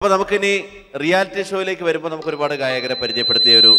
അപ്പോൾ നമുക്കിനി റിയാലിറ്റി ഷോയിലേക്ക് വരുമ്പോൾ നമുക്ക് ഒരുപാട് ഗായകരെ പരിചയപ്പെടുത്തിയ ഒരു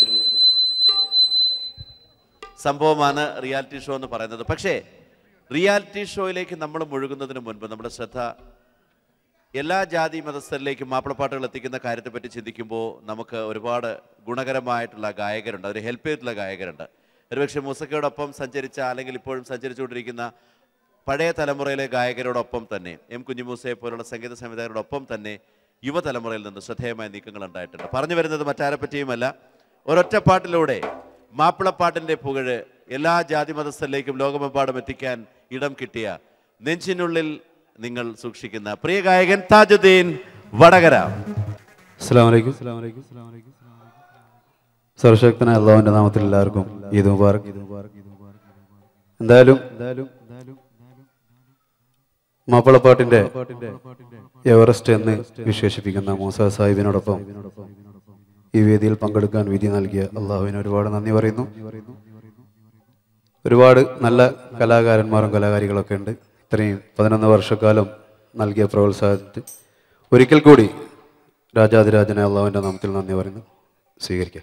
സംഭവമാണ് റിയാലിറ്റി ഷോ എന്ന് പറയുന്നത് പക്ഷേ റിയാലിറ്റി ഷോയിലേക്ക് നമ്മൾ മുഴുകുന്നതിന് മുൻപ് നമ്മുടെ ശ്രദ്ധ എല്ലാ ജാതി മതസ്ഥരിലേക്കും മാപ്പിളപ്പാട്ടുകൾ എത്തിക്കുന്ന കാര്യത്തെപ്പറ്റി ചിന്തിക്കുമ്പോൾ നമുക്ക് ഒരുപാട് ഗുണകരമായിട്ടുള്ള ഗായകരുണ്ട് അതിന് ഹെൽപ്പ് ചെയ്തിട്ടുള്ള ഗായകരുണ്ട് ഒരുപക്ഷെ മൂസക്കയോടൊപ്പം സഞ്ചരിച്ച അല്ലെങ്കിൽ ഇപ്പോഴും സഞ്ചരിച്ചുകൊണ്ടിരിക്കുന്ന പഴയ തലമുറയിലെ ഗായകരോടൊപ്പം തന്നെ എം കുഞ്ഞിമൂസയെ പോലുള്ള സംഗീത സംവിധായകരോടൊപ്പം തന്നെ യുവതലമുറയിൽ നിന്ന് ശ്രദ്ധേയമായ നീക്കങ്ങൾ ഉണ്ടായിട്ടുണ്ട് പറഞ്ഞു വരുന്നത് മറ്റാരെ പറ്റിയുമല്ല ഒരൊറ്റ പാട്ടിലൂടെ മാപ്പിളപ്പാട്ടിൻ്റെ പുകഴ് എല്ലാ ജാതി മതസ്ഥരിലേക്കും ലോകമെമ്പാടും എത്തിക്കാൻ ഇടം കിട്ടിയ നെഞ്ചിനുള്ളിൽ നിങ്ങൾ സൂക്ഷിക്കുന്ന പ്രിയ ഗായകൻ താജുദ്ദീൻ വടകര അസ്സലാമലൈക്കും സർവശക്തനായ അള്ളാഹുവിന്റെ നാമത്തിൽ എല്ലാവർക്കും ഈദ് മുബാറക് എന്തായാലും മാപ്പിളപ്പാട്ടിന്റെ എവറസ്റ്റ് എന്ന് വിശേഷിപ്പിക്കുന്ന മൂസ സാഹിബിനോടൊപ്പം ഈ വേദിയിൽ പങ്കെടുക്കാൻ വിധി നൽകിയ അള്ളാഹുവിന് ഒരുപാട് നന്ദി പറയുന്നു ഒരുപാട് നല്ല കലാകാരന്മാരും കലാകാരികളൊക്കെ ഉണ്ട് ഇത്രയും പതിനൊന്ന് വർഷക്കാലം നൽകിയ പ്രോത്സാഹനത്തിന് ഒരിക്കൽ കൂടി രാജാതിരാജനെ അള്ളാഹുവിൻ്റെ നാമത്തിൽ നന്ദി പറയുന്നു സ്വീകരിക്കാം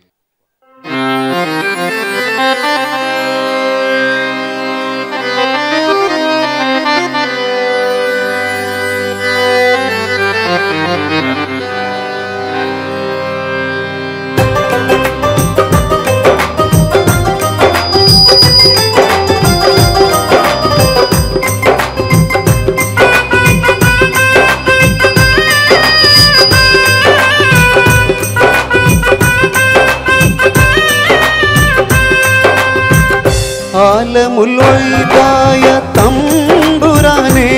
ആലമുലൊഴിവായ തമ്പുരാനേ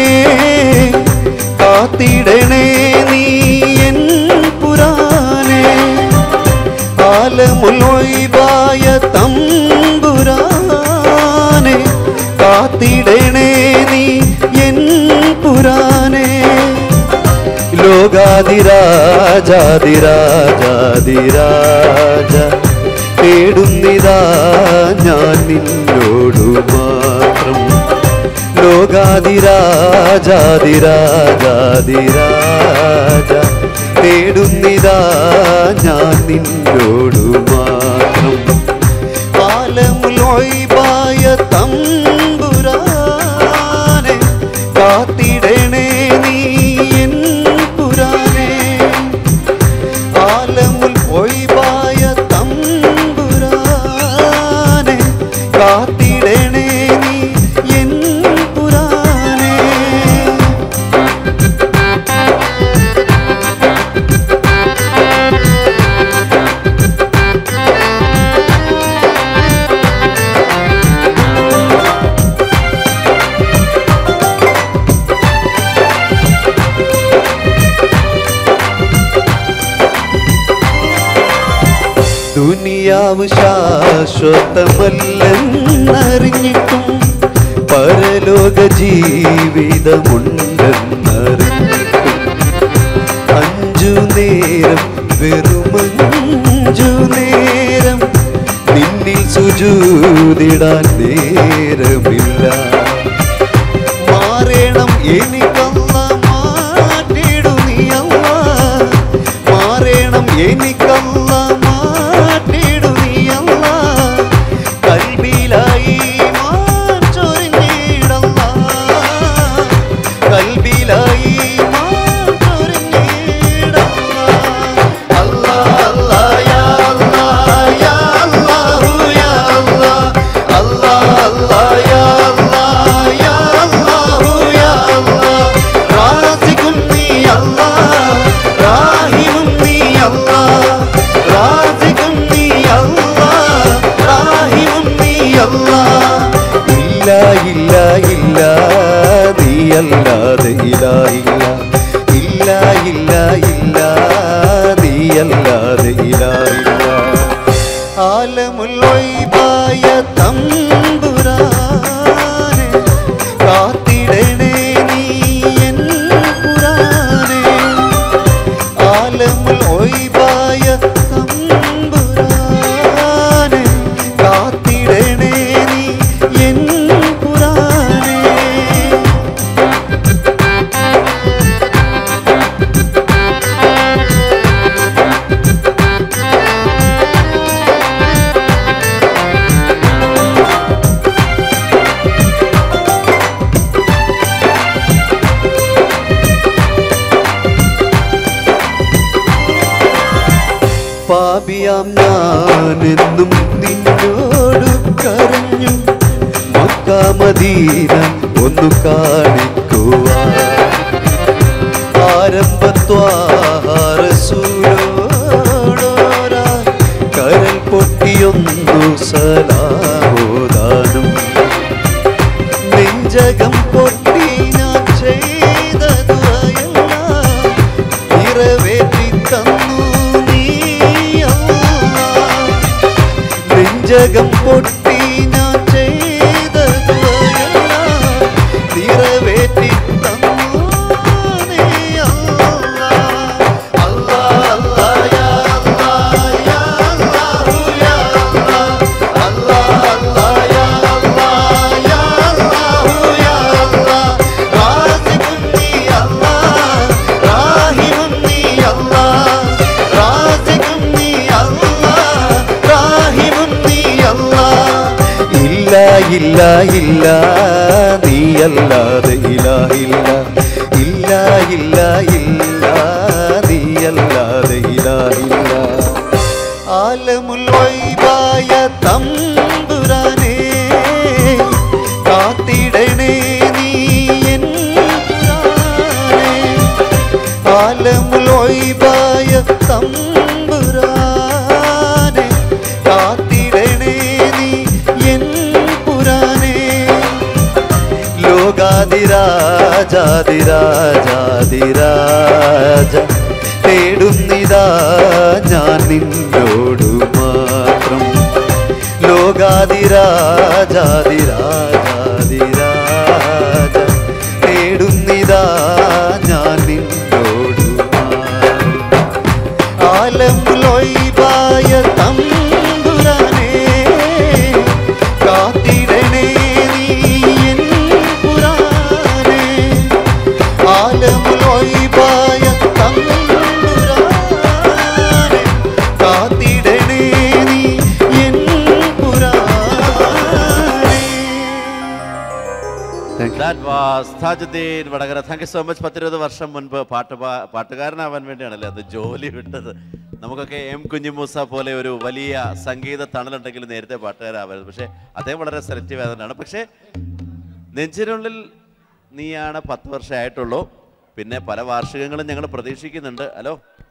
കാത്തിടണേ നീ എൻ പുരാനേ ആലമുലൊഴിവായ തമ്പുരാനേ കാത്തിടണേ നീ എൻ പുരാനേ ലോകാതിരാജാതിരാജാതിരാജ തേടുന്നിതാ ഞാൻ നിന്നോടു മാത്രം ലോകാതിരാജാതിരാജാതിരാജ തേടുന്നിതാ ഞാൻ നിന്നോടു മാത്രം ആലമുലൊഴിവായ തമ്പുരാനെ കാത്തിടണേ നീ എൻ പുരാനേ ആലമുൽ ഒഴിവായ തമ്പുരാനെ കാത്തിടണേ നീ എൻ പുരാനേ ദുനിയാവ് ശാശ്വതമല്ലെന്നറിഞ്ഞിട്ടും പരലോക ജീവിതമുണ്ടെന്നറിഞ്ഞിട്ടും അഞ്ചു നേരം വെറുമഞ്ചു നേരം നിന്നിൽ സുജൂതിടാൻ നേരമില്ല മാറേണം എനിക്കല്ല മാറ്റിടു നീയല്ല മാറേണം എനിക്കല്ല മാറ്റിടു നീയല്ല കൽബിലായി മാറ്റൊരിഞ്ഞിടല്ല കൽബിലായി മാറ്റൊരിഞ്ഞിടല്ല അല്ലാ അല്ലാ യാ അല്ലാ യാ അല്ലാഹു യാ അല്ലാ അല്ലാ അല്ലാ യാ അല്ലാ യാ അല്ലാഹു യാ അല്ലാ റാസിഖും നീ അല്ലാ റാഹിമും നീ അല്ലാ റാസിഖും നീ അല്ലാ റാഹിമും നീ അല്ലാ ഇല്ല ഇല്ല ഇല്ല നീ അല്ലാതെ ഇലാഹില്ല ഇല്ല ഇല്ല ഇല്ല നീ അല്ലാതെ ഇലാഹില്ല ആലമുൽവൈബായ തമ്പുരാനെ കാത്തിടണേ നീ എൻ പുരാനെ ആലമുൽ ഒയ്ബായ തമ്പുരാനെ കാത്തിടണേ നീ എൻ പുരാനെ പാപിയാം ഞാനെന്നും നിന്നോട് കരഞ്ഞു മക്കാമദീന ഒന്നു കാണിക്കുവാൻ ആരംഭത്വാരസൂരോടോരാ കരൽ പൊട്ടിയൊന്നു സലാമോദാനം നെഞ്ചകം പൊട്ടി ഞാൻ ചെയ്തതുവയല്ല നിറവേറ്റി തന്നു നീയല്ല നെഞ്ചകം പൊട്ടി ഞാൻ ചെയ്തതുവയല്ല നിറവേറ്റി തന്നു നീയല്ല അല്ലാ അല്ലാ യാ അല്ലാ യാ അല്ലാഹു യാ അല്ലാ അല്ലാ അല്ലാ യാ അല്ലാ യാ അല്ലാഹു യാ അല്ലാ റാസിഖുൻ നീ അല്ലാ റാഹിമുൻ നീ അല്ലാ റാസിഖുൻ നീ അല്ലാ റാഹിമുൻ നീ അല്ലാ ഇല്ല ഇല്ല ഇല്ല നീയല്ലാതെ ഇലാഹില്ല ഇല്ല ഇല്ല ഇല്ല നീയല്ലാതെ ഇലാഹില്ല ആലമുൽ വൈബായ തമ്പുരാനേ കാത്തിടണേ നീ എൻ പുരാനേ ആലമുൽ വൈബായ തമ്പുരാനേ കാത്തിടണേ നീ എൻ പുരാനേ ലോകാതിരാജാതിരാജാതിരാജ തേടുന്നിതാ ഞാൻ നിന്നോടു മാത്രം ലോകാതിരാജാതിരാജാതിരാജ തേടുന്നിതാ ഞാൻ നിന്നോടു മാത്രം ആലമുലൊയ്വായ തമ്പുരാനേ കാത്തിടണേ നീ എൻ പുരാനേ ആലമുലൊയ്വായ തമ്പുരാനേ കാത്തിടണേ നീ എൻ പുരാനേ That was Thajudheen Vadakara thank you so much പത്തിരുപത് വർഷം മുൻപ് പാട്ട് പാ- പാട്ടുകാരനാവാൻ വേണ്ടിയാണല്ലേ അത് ജോലി വിട്ടത് നമുക്കൊക്കെ എം കുഞ്ഞിമൂസ പോലെ ഒരു വലിയ സംഗീത തണലുണ്ടെങ്കിൽ നേരത്തെ പാട്ടുകാരാവരുത് പക്ഷേ അദ്ദേഹം വളരെ സെലക്റ്റീവ് ആയതുകൊണ്ടാണ് പക്ഷേ നെഞ്ചിനുള്ളിൽ നീയാണ് പത്ത് വർഷമായിട്ടുള്ളൂ പിന്നെ പല വാർഷികങ്ങളും ഞങ്ങൾ പ്രതീക്ഷിക്കുന്നുണ്ട് ഹലോ